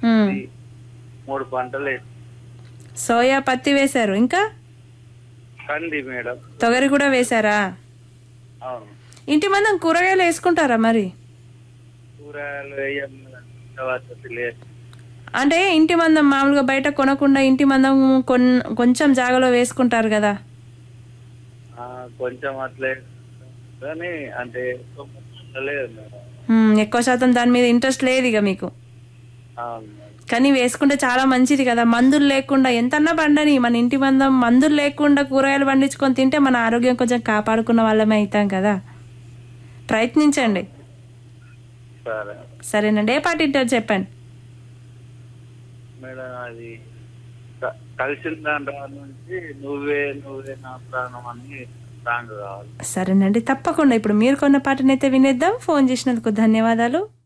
ఉమ్. ఈ మూడు పంటలు వేసి సోయా పత్తి వేశారు ఇంకా కంది మేడం తొగరి కూడా వేశారా అవును ఇంటి మందం కూరగాయలు వేసుకుంటారా మరి కూరగాయలు వేయం మేడం. వసతి లేదు అంటే ఇంటి మందం మామూలుగా బయట కొనకుండా ఇంటి మందం కొన్ కొంచెం జాగలో వేసుకుంటారు కదా ఆ, కొంచెం అట్లే కానీ అంటే ఎక్కువ లేదు మేడం ఉమ్, ఎక్కువ శాతం దాని మీద ఇంట్రెస్ట్ లేదు ఇక మీకు అవును మేడం కానీ వేసుకుంటే చాలా మంచిది కదా మందులు లేకుండా ఎంతన్నా పండని మన ఇంటి మందం మందులు లేకుండా కూరగాయలు పండించుకొని తింటే మన ఆరోగ్యం కొంచెం కాపాడుకున్న వాళ్ళమే అవుతాం కదా ప్రయత్నించండి సరే సరేనండి ఏ పాట వింటారు చెప్పండి మేడం అది క- కలిసిన దాని నుంచి నువ్వే నువ్వే నా ప్రాణం అని సాంగ్ కావాలి సరేనండి తప్పకుండా ఇప్పుడు మీరు కొన్న పాటనైతే వినేద్దాం ఫోన్ చేసినందుకు ధన్యవాదాలు